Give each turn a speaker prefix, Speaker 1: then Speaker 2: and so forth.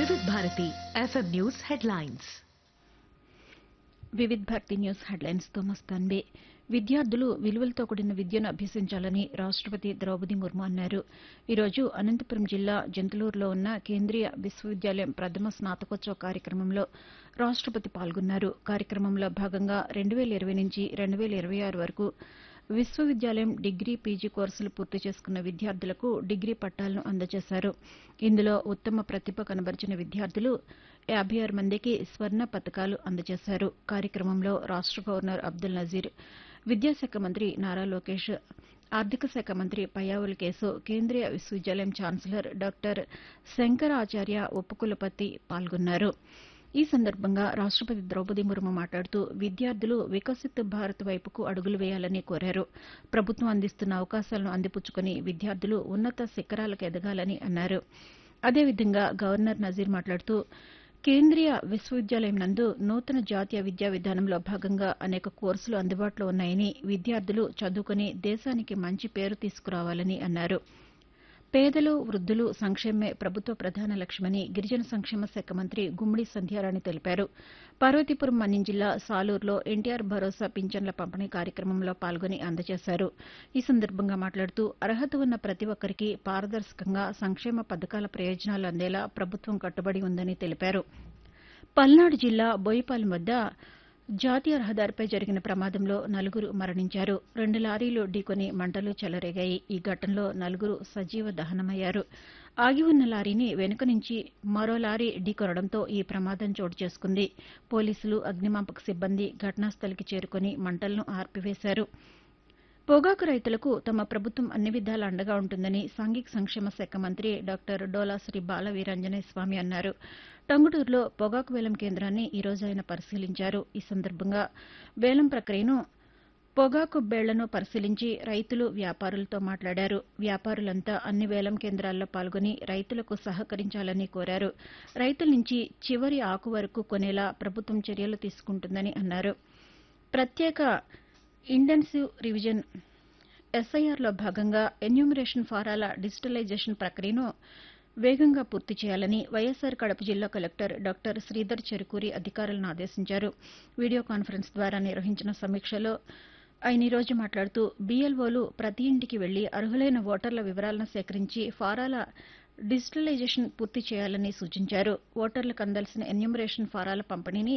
Speaker 1: వివిధ Bharati FM news headlines
Speaker 2: Vividh Bharati news హెడ్లైన్స్తో మస్తాన్బే విద్యార్థులు విలువలతో కూడిన విద్యను అభ్యసించాలని రాష్టపతి ద్రౌపది ముర్ము అన్నారు ఈరోజు అనంతపురం జిల్లా జంతులూరులో ఉన్న కేంద్రీయ విశ్వవిద్యాలయం ప్రథమ స్నాతకోత్సవ కార్యక్రమంలో రాష్టపతి పాల్గొన్నారు కార్యక్రమంలో భాగంగా రెండు వేల ఇరవై నుంచి రెండు వేల ఇరవై ఆరు వరకు విశ్వవిద్యాలయం డిగ్రీ పీజీ కోర్సులు పూర్తి చేసుకున్న విద్యార్థులకు డిగ్రీ పట్టాలను అందజేశారు ఇందులో ఉత్తమ ప్రతిభ కనబరిచిన విద్యార్థులు యాభై ఆరు మందికి స్వర్ణ పతకాలు అందజేశారు కార్యక్రమంలో రాష్ట గవర్నర్ అబ్దుల్ నజీర్ విద్యాశాఖ మంత్రి నారా లోకేష్ ఆర్థిక శాఖ మంత్రి పయ్యావుల కేశవ్ కేంద్రీయ విశ్వవిద్యాలయం ఛాన్సలర్ డాక్టర్ శంకరాచార్య ఉపకులపతి పాల్గొన్నారు ఈ సందర్భంగా రాష్టపతి ద్రౌపది ముర్ము మాట్లాడుతూ విద్యార్థులు వికసిత్ భారత్ వైపుకు అడుగులు వేయాలని కోరారు ప్రభుత్వం అందిస్తున్న అవకాశాలను అందిపుచ్చుకుని విద్యార్థులు ఉన్నత శిఖరాలకు ఎదగాలని అన్నారు అదేవిధంగా గవర్నర్ నజీర్ మాట్లాడుతూ కేంద్రీయ విశ్వవిద్యాలయం నందు నూతన జాతీయ విద్యా విధానంలో భాగంగా అనేక కోర్సులు అందుబాటులో ఉన్నాయని విద్యార్థులు చదువుకుని దేశానికి మంచి పేరు తీసుకురావాలని అన్నారు పేదలు వృద్దులు సంక్షేమమే ప్రభుత్వ ప్రధాన లక్ష్యమని గిరిజన సంక్షేమ శాఖ మంత్రి గుమ్మడి సంధ్యారాణి తెలిపారు పార్వతీపురం మన్యం జిల్లా సాలూరులో ఎన్టీఆర్ భరోసా పింఛన్ల పంపిణీ కార్యక్రమంలో పాల్గొని అందజేశారు ఈ సందర్భంగా మాట్లాడుతూ అర్హత ఉన్న ప్రతి ఒక్కరికి పారదర్శకంగా సంక్షేమ పథకాల ప్రయోజనాలు అందేలా ప్రభుత్వం కట్టుబడి ఉందని తెలిపారు పల్నాడు జిల్లా బోయిపాలెం వద్ద జాతీయ రహదారిపై జరిగిన ప్రమాదంలో నలుగురు మరణించారు రెండు లారీలు ఢీకొని మంటలు చెలరేగాయి ఈ ఘటనలో నలుగురు సజీవ దహనమయ్యారు ఆగి ఉన్న లారీని వెనుక నుంచి మరో లారీ ఢీకొనడంతో ఈ ప్రమాదం చోటు చేసుకుంది పోలీసులు అగ్నిమాపక సిబ్బంది ఘటనాస్థలికి చేరుకుని మంటలను ఆర్పివేశారు పొగాకు రైతులకు తమ ప్రభుత్వం అన్ని విధాలా అండగా ఉంటుందని సాంఘిక సంక్షేమ శాఖ మంత్రి డాక్టర్ డోలాశ్రీ బాల వీరాంజనేయ స్వామి అన్నారు టంగుటూరులో పొగాకు వేలం కేంద్రాన్ని ఈ రోజు ఆయన పరిశీలించారు ఈ సందర్భంగా వేలం ప్రక్రియను పొగాకు బేళ్లను పరిశీలించి రైతులు వ్యాపారులతో మాట్లాడారు వ్యాపారులంతా అన్ని వేలం కేంద్రాల్లో పాల్గొని రైతులకు సహకరించాలని కోరారు రైతుల నుంచి చివరి ఆకు వరకు కొనేలా ప్రభుత్వం చర్యలు తీసుకుంటుందని అన్నారు ప్రత్యేక ఇంటెన్సివ్ రివిజన్ ఎస్ఐఆర్లో భాగంగా ఎన్యూమరేషన్ ఫారాల డిజిటలైజేషన్ ప్రక్రియను వేగంగా పూర్తి చేయాలని వైఎస్సార్ కడప జిల్లా కలెక్టర్ డాక్టర్ శ్రీధర్ చెరుకూరి అధికారులను ఆదేశించారు వీడియో కాన్ఫరెన్స్ ద్వారా నిర్వహించిన సమీక్షలో ఆయన ఈ రోజు మాట్లాడుతూ బీఎల్ఓలు ప్రతి ఇంటికి వెళ్లి అర్హులైన ఓటర్ల వివరాలను సేకరించి ఫారాల డిజిటలైజేషన్ పూర్తి చేయాలని సూచించారు ఓటర్లకు అందాల్సిన ఎన్యూమరేషన్ ఫారాల పంపిణీని